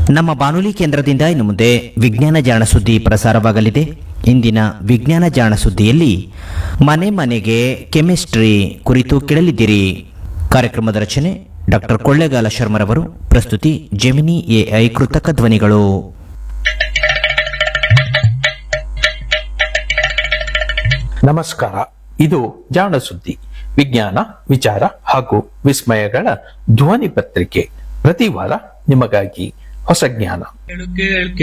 ನಮ್ಮ ಬಾನುಲಿ ಕೇಂದ್ರದಿಂದ ಇನ್ನು ಮುಂದೆ ವಿಜ್ಞಾನ ಜಾಣ ಸುದ್ದಿ ಪ್ರಸಾರವಾಗಲಿದೆ ಇಂದಿನ ವಿಜ್ಞಾನ ಜಾಣ ಸುದ್ದಿಯಲ್ಲಿ ಮನೆ ಮನೆಗೆ ಕೆಮಿಸ್ಟ್ರಿ ಕುರಿತು ಕೇಳಲಿದ್ದೀರಿ ಕಾರ್ಯಕ್ರಮದ ರಚನೆ ಡಾಕ್ಟರ್ ಕೊಳ್ಳೇಗಾಲ ಶರ್ಮರವರು ಪ್ರಸ್ತುತಿ ಜೆಮಿನಿ ಎಐ ಕೃತಕ ಧ್ವನಿಗಳು ನಮಸ್ಕಾರ ಇದು ಜಾಣ ಸುದ್ದಿ ವಿಜ್ಞಾನ ವಿಚಾರ ಹಾಗೂ ವಿಸ್ಮಯಗಳ ಧ್ವನಿ ಪತ್ರಿಕೆ ಪ್ರತಿ ವಾರ ನಿಮಗಾಗಿ ಹೊಸ ಜ್ಞಾನ ಕೇಳು ಕೇಳ್